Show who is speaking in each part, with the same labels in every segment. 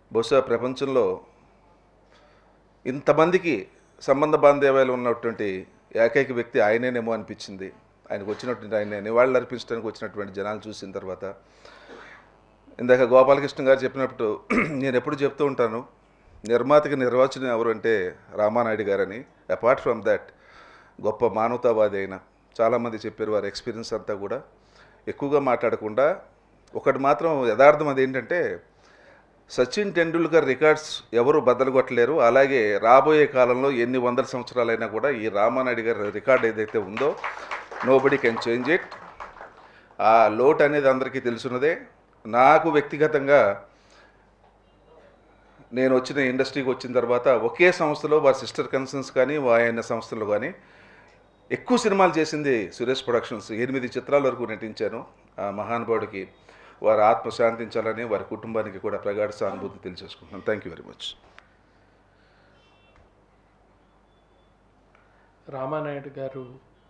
Speaker 1: బహుశా ప్రపంచంలో ఇంతమందికి సంబంధ బాంధవ్యాలు ఉన్నటువంటి ఏకైక వ్యక్తి ఆయనేనేమో అనిపించింది ఆయనకు వచ్చినటువంటి ఆయన నివాళులు అర్పించడానికి వచ్చినటువంటి జనాలు చూసిన తర్వాత ఇందాక గోపాలకృష్ణ గారు చెప్పినప్పుడు నేను ఎప్పుడు చెప్తూ ఉంటాను నిర్మాతకి నిర్వచనం ఎవరు అంటే రామానాయుడు గారని అపార్ట్ ఫ్రమ్ దట్ గొప్ప మానవతావాది అయిన చాలామంది చెప్పారు వారి ఎక్స్పీరియన్స్ అంతా కూడా ఎక్కువగా మాట్లాడకుండా ఒకటి మాత్రం యథార్థం అదేంటంటే సచిన్ టెండూల్కర్ రికార్డ్స్ ఎవరు బద్దలు కొట్టలేరు అలాగే రాబోయే కాలంలో ఎన్ని వందల సంవత్సరాలైనా కూడా ఈ రామానాయుడు గారి రికార్డ్ ఏదైతే ఉందో నోబడి కెన్ చేంజ్ ఇట్ ఆ లోటు అనేది అందరికీ తెలుసున్నదే నాకు వ్యక్తిగతంగా నేను వచ్చిన ఇండస్ట్రీకి వచ్చిన తర్వాత ఒకే సంస్థలో వారి సిస్టర్ కన్సర్న్స్ కానీ ఆయన సంస్థలు కానీ ఎక్కువ సినిమాలు చేసింది సురేష్ ప్రొడక్షన్స్ ఎనిమిది చిత్రాల వరకు నటించాను ఆ మహానుభావుడికి వారి ఆత్మ శాంతించాలని వారి కుటుంబానికి కూడా ప్రగాఢ సానుభూతి తెలియజేసుకుంటున్నాను thank you very much
Speaker 2: Ramanaidu garu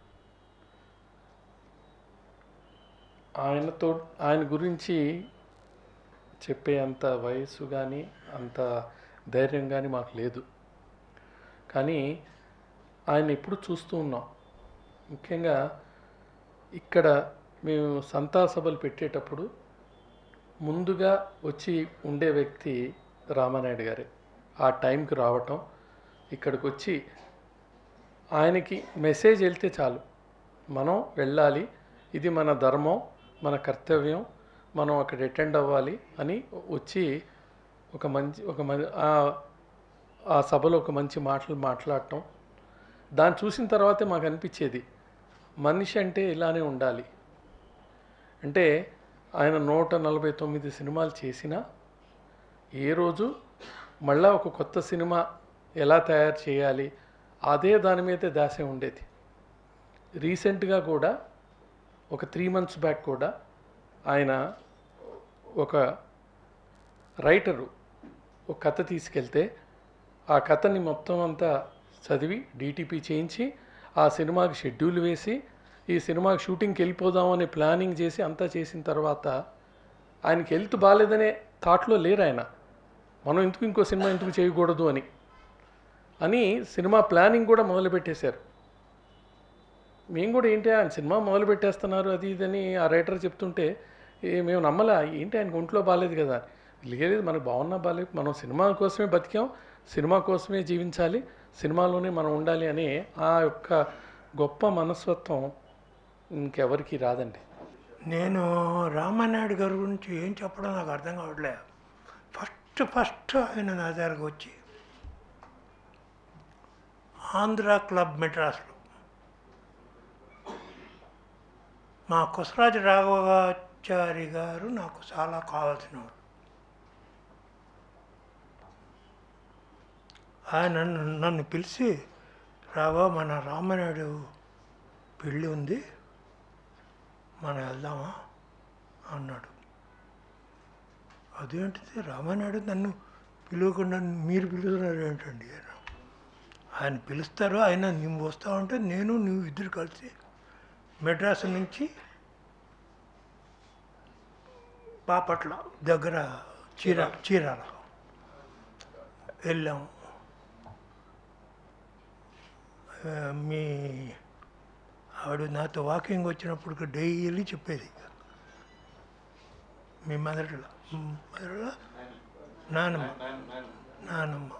Speaker 2: ఆయనతో ఆయన గురించి చెప్పే అంత వయస్సు కానీ అంత ధైర్యం కానీ మాకు లేదు కానీ ఆయన ఎప్పుడు చూస్తూ ఉన్నాం ముఖ్యంగా ఇక్కడ మేము సంతా సభలు పెట్టేటప్పుడు ముందుగా వచ్చి ఉండే వ్యక్తి రామానాయుడు గారే ఆ టైంకి రావటం ఇక్కడికి వచ్చి ఆయనకి మెసేజ్ వెళ్తే చాలు మనం వెళ్ళాలి ఇది మన ధర్మం మన కర్తవ్యం మనం అక్కడ అటెండ్ అవ్వాలి అని వచ్చి ఒక మంచి ఒక మంచి ఆ సభలో ఒక మంచి మాటలు మాట్లాడటం దాన్ని చూసిన తర్వాతే మాకు అనిపించేది మనిషి అంటే ఇలానే ఉండాలి అంటే ఆయన నూట నలభై తొమ్మిది సినిమాలు చేసినా ఏ రోజు మళ్ళా ఒక కొత్త సినిమా ఎలా తయారు చేయాలి అదే దాని మీదే దాసే ఉండేది రీసెంట్గా కూడా ఒక త్రీ మంత్స్ బ్యాక్ కూడా ఆయన ఒక రైటరు ఒక కథ తీసుకెళ్తే ఆ కథని మొత్తం అంతా చదివి డీటీపీ చేయించి ఆ సినిమాకి షెడ్యూల్ వేసి ఈ సినిమాకి షూటింగ్కి వెళ్ళిపోదాం అనే ప్లానింగ్ చేసి అంతా చేసిన తర్వాత ఆయనకి హెల్త్ బాగాలేదనే థాట్లో లేరు ఆయన మనం ఎందుకు ఇంకో సినిమా ఎందుకు చేయకూడదు అని అని సినిమా ప్లానింగ్ కూడా మొదలుపెట్టేశారు మేము కూడా ఏంటి ఆయన సినిమా మొదలు పెట్టేస్తున్నారు అది ఇదని ఆ రైటర్ చెప్తుంటే ఏ మేము నమ్మలా ఏంటి ఆయనకు ఒంట్లో బాగాలేదు కదా లేదు మనకు బాగున్నా బాగాలేదు మనం సినిమా కోసమే బతికాం సినిమా కోసమే జీవించాలి సినిమాలోనే మనం ఉండాలి అనే ఆ యొక్క గొప్ప మనస్తత్వం ఇంకెవరికి రాదండి
Speaker 3: నేను రామానాయుడు గారి గురించి ఏం చెప్పడం నాకు అర్థం కావట్లే ఫస్ట్ ఫస్ట్ ఆయన నా దగ్గరకు వచ్చి ఆంధ్ర క్లబ్ మెడ్రాస్లో మా కొసరాజు రాఘవాచారి గారు నాకు చాలా కావాల్సిన వాడు ఆయన నన్ను- నన్ను పిలిచి రావా మన రామనాయుడు పెళ్ళి ఉంది మనం వెళ్దామా అన్నాడు అదేంటిది రామానాయుడు నన్ను పిలవకుండా మీరు పిలుస్తున్నారు ఏంటండి అని. ఆయన పిలుస్తారు ఆయన నువ్వు వస్తావంటే నేను నువ్వు ఇద్దరు కలిసి మెడ్రాస్ నుంచి బాపట్ల దగ్గర చీర చీరాల వెళ్ళాము ఆ, మీ ఆవిడ నాతో వాకింగ్ వచ్చినప్పుడు డైలీ చెప్పేది మీ మదర్లో మదర్లో నానమ్మ నానమ్మ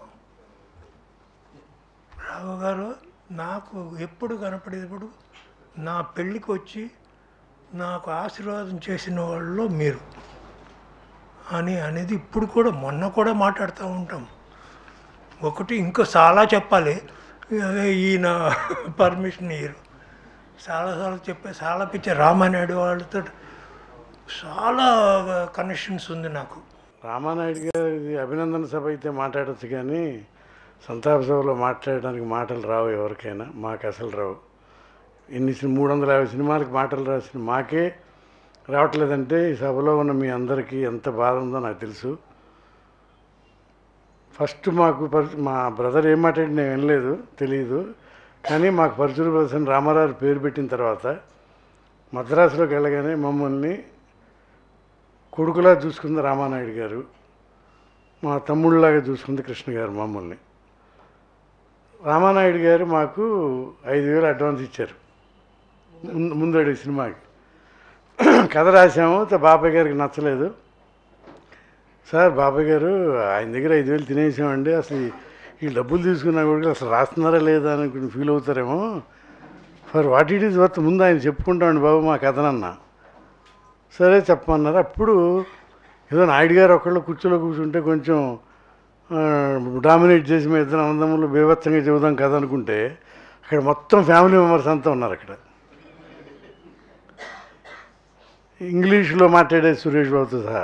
Speaker 3: రావు గారు నాకు ఎప్పుడు కనపడేటప్పుడు నా పెళ్ళికి వచ్చి నాకు ఆశీర్వాదం చేసిన వాళ్ళు మీరు అని అనేది ఇప్పుడు కూడా మొన్న కూడా మాట్లాడుతూ ఉంటాం ఒకటి ఇంకా చాలా చెప్పాలి ఈయన పర్మిషన్ ఇయ్యరు చాలాసార్లు చెప్పే చాలా పిచ్చే రామానాయుడు వాళ్ళతో చాలా కనెక్షన్స్ ఉంది నాకు
Speaker 4: రామానాయుడు గారి అభినందన సభ అయితే మాట్లాడచ్చు కానీ సంతాప సభలో మాట్లాడడానికి మాటలు రావు ఎవరికైనా మాకు అసలు రావు ఇన్ని సి- మూడు వందల యాభై సినిమాలకు మాటలు రాసిన మాకే రావట్లేదంటే ఈ సభలో ఉన్న మీ అందరికీ ఎంత బాధ ఉందో నాకు తెలుసు ఫస్ట్ మాకు పరి మా బ్రదర్ ఏం మాట్లాడి నేను వినలేదు తెలియదు కానీ మాకు పరచూరు ప్రదర్శన రామారావు పేరు పెట్టిన తర్వాత మద్రాసులోకి వెళ్ళగానే మమ్మల్ని కొడుకులా చూసుకుంది రామానాయుడు గారు మా తమ్ముళ్ళలాగా చూసుకుంది కృష్ణ గారు మమ్మల్ని రామానాయుడు గారు మాకు ఐదు వేలు అడ్వాన్స్ ఇచ్చారు ముందు ముందడి సినిమాకి కథ రాసాము త- బాబాయ్ గారికి నచ్చలేదు సార్ బాబాయ్ గారు ఆయన దగ్గర ఐదు వేలు తినేసామండి అసలు ఈ- ఈ డబ్బులు తీసుకున్నా కూడా అసలు రాస్తున్నారా లేదా అని ఫీల్ అవుతారేమో for what it is worth ముందు ఆయన చెప్పుకుంటామండి బాబు మా కథనన్నా సరే చెప్పమన్నారు అప్పుడు ఏదో నాయుడు గారు ఒకళ్ళు కుర్చీలో కూర్చుంటే కొంచెం డామినేట్ చేసి మేము ఇద్దరు అన్నదమ్ములు బీభత్సంగా చెబుదాం కదా అనుకుంటే అక్కడ మొత్తం ఫ్యామిలీ మెంబర్స్ అంతా ఉన్నారు అక్కడ ఇంగ్లీష్లో మాట్లాడే సురేష్ బాబుతో సహా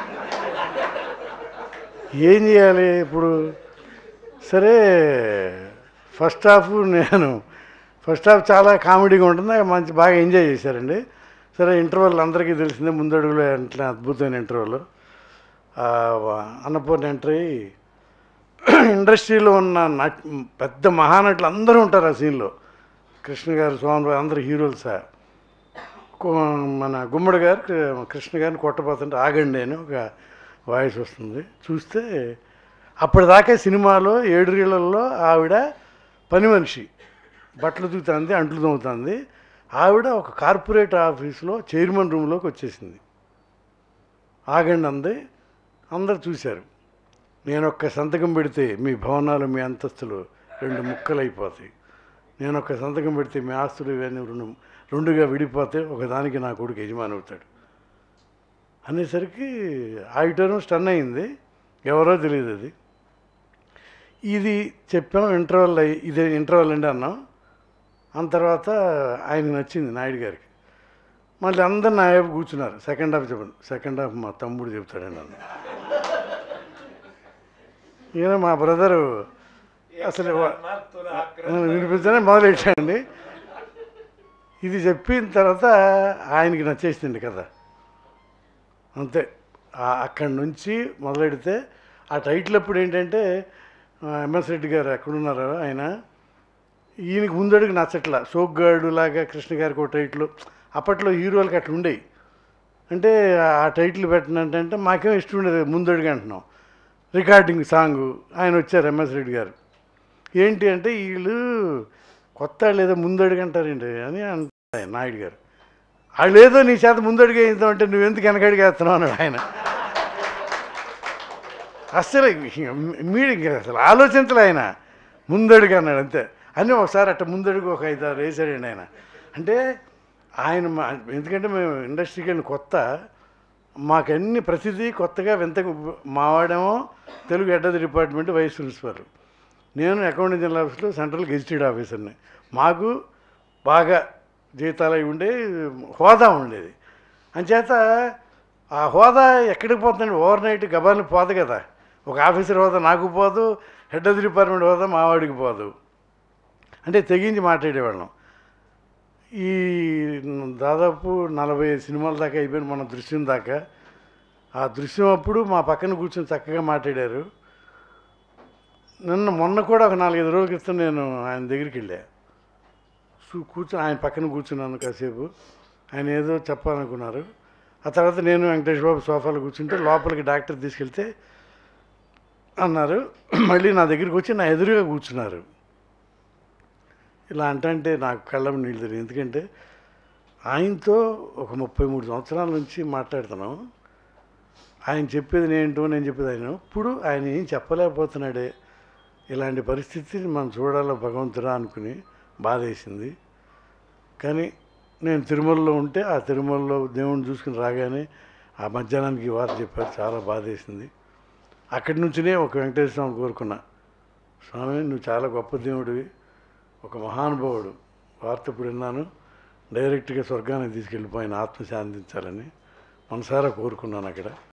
Speaker 4: ఏం చేయాలి ఇప్పుడు సరే ఫస్ట్ హాఫ్ నేను ఫస్ట్ హాఫ్ చాలా కామెడీగా ఉంటుంది మంచి బాగా ఎంజాయ్ చేశారండి సరే ఇంటర్వెల్ అందరికీ తెలిసిందే ముందడుగులో అట్లా అద్భుతమైన ఇంటర్వెల్ అన్నపూర్ణ ఎంట్రీ ఇండస్ట్రీలో ఉన్న నట్ పెద్ద మహానటులు అందరూ ఉంటారు ఆ సీన్లో కృష్ణ గారు స్వామి అందరు హీరోలు సార్ కు- మన గుమ్మడి గారు కృ- కృష్ణ గారిని కొట్టబోతుంటే ఆగండి అని ఒక వాయిస్ వస్తుంది చూస్తే అప్పటిదాకా సినిమాలో ఏడు రీళ్లలో ఆవిడ పని మనిషి బట్టలు ఉతుకుతుంది అంట్లు తోముతుంది ఆవిడ ఒక కార్పొరేట్ ఆఫీస్లో చైర్మన్ రూమ్లోకి వచ్చేసింది ఆగండి అంది అందరు చూశారు నేను ఒక్క సంతకం పెడితే మీ భవనాలు మీ అంతస్తులు రెండు ముక్కలు అయిపోతాయి నేను ఒక్క సంతకం పెడితే మీ ఆస్తులు ఇవన్నీ రెండు రెండుగా విడిపోతే ఒకదానికి నా కొడుకు యజమాని అవుతాడు అనేసరికి ఆడిటోరియం స్టన్ అయింది ఎవరో తెలియదు అది ఇది చెప్పాం ఇంటర్వెల్ అయ్యి ఇదే ఇంటర్వెల్ అండి అన్నాం అన్న తర్వాత ఆయనకు నచ్చింది నాయుడు గారికి మళ్ళీ అందరు నా వైపు కూర్చున్నారు సెకండ్ హాఫ్ చెప్పండి సెకండ్ హాఫ్ మా తమ్ముడు చెప్తాడండి అన్న ఈయన మా బ్రదరు అసలు వా- వినిపించనే మొదలెట్టాండి ఇది చెప్పిన తర్వాత ఆయనకి నచ్చేసింది కదా అంతే ఆ- అక్కడి నుంచి మొదలెడితే ఆ టైటిల్ అప్పుడు ఏంటంటే ఆ, ఎంఎస్ రెడ్డి గారు ఎక్కడున్నారో ఆయన ఈయనకి ముందడుగు నచ్చట్లా సోగ్గాడు లాగా కృష్ణ గారికి ఒక టైటిల్ అప్పట్లో హీరోలకి అట్లా ఉండేవి అంటే ఆ టైటిల్ పెట్టినంటే మాకేం ఇష్టం ఉండేది ముందడుగు అంటున్నాం రికార్డింగ్ సాంగ్ ఆయన వచ్చారు ఎంఎస్ రెడ్డి గారు ఏంటి అంటే వీళ్ళు కొత్త వాళ్ళు ఏదో ముందడుగు అంటారేంటి అని అంటారు ఆయన నాయుడు గారు వాళ్ళు ఏదో నీ చేత ముందడుగు వేద్దామంటే నువ్వెందుకు వెనకడికి వేస్తున్నావు అన్నాడు ఆయన అస్సలు మీరు ఇంకా అసలు ఆలోచించలే ఆయన ముందడుగు అన్నాడు అంతే అని ఒకసారి అట్ట ముందడుగు ఒక ఐదు ఆరు వేసాడండి ఆయన అంటే ఆయన మా ఎందుకంటే మేము ఇండస్ట్రీకి వెళ్ళిన కొత్త మాకన్నీ ప్రతిదీ కొత్తగా వింతగా మావాడేమో Telugu head department vice principal నేను అకౌంటింగ్ జనరల్ ఆఫీస్లో సెంట్రల్ గెజిటెడ్ ఆఫీసర్ని మాకు బాగా జీతాలు అవి ఉండే హోదా ఉండేది అంచేత ఆ హోదా ఎక్కడికి పోతుందండి ఓవర్ నైట్ గబాన్ని పోదు కదా ఒక ఆఫీసర్ హోదా నాకు పోదు హెడ్ ఆఫ్ ది డిపార్ట్మెంట్ హోదా మావాడికి పోదు అంటే తెగించి మాట్లాడేవాళ్ళం ఈ దాదాపు నలభై ఐదు సినిమాల దాకా అయిపోయింది మన దృశ్యం దాకా ఆ దృశ్యం అప్పుడు మా పక్కన కూర్చొని చక్కగా మాట్లాడారు నిన్న మొన్న కూడా ఒక నాలుగైదు రోజుల క్రితం నేను ఆయన దగ్గరికి వెళ్ళా చూ- కూర్చొని ఆయన పక్కన కూర్చున్నాను కాసేపు ఆయన ఏదో చెప్పాలనుకున్నారు ఆ తర్వాత నేను వెంకటేష్ బాబు సోఫాలో కూర్చుంటే లోపలికి డాక్టర్ తీసుకెళ్తే అన్నారు మళ్ళీ నా దగ్గరికి వచ్చి నా ఎదురుగా కూర్చున్నారు ఇలా అంటే నాకు కళ్ళ నీళ్ళు తిరిగి ఎందుకంటే ఆయనతో ఒక ముప్పై మూడు సంవత్సరాల నుంచి మాట్లాడుతున్నాం ఆయన చెప్పేది ఏంటో నేను చెప్పేది ఆయన ఇప్పుడు ఆయన ఏం చెప్పలేకపోతున్నాడే ఇలాంటి పరిస్థితిని మనం చూడాలో భగవంతుడా అనుకుని బాధేసింది కానీ నేను తిరుమలలో ఉంటే ఆ తిరుమలలో దేవుణ్ణి చూసుకుని రాగానే ఆ మధ్యాహ్నానికి ఈ వార్త చెప్పారు చాలా బాధేసింది అక్కడి నుంచినే ఒక వెంకటేశ్వర స్వామి కోరుకున్నా స్వామి నువ్వు చాలా గొప్ప దేవుడివి ఒక మహానుభావుడు వార్త ఇప్పుడు విన్నాను డైరెక్ట్గా స్వర్గానికి తీసుకెళ్ళిపోయిన ఆత్మ శాంతించాలని మనసారా కోరుకున్నాను అక్కడ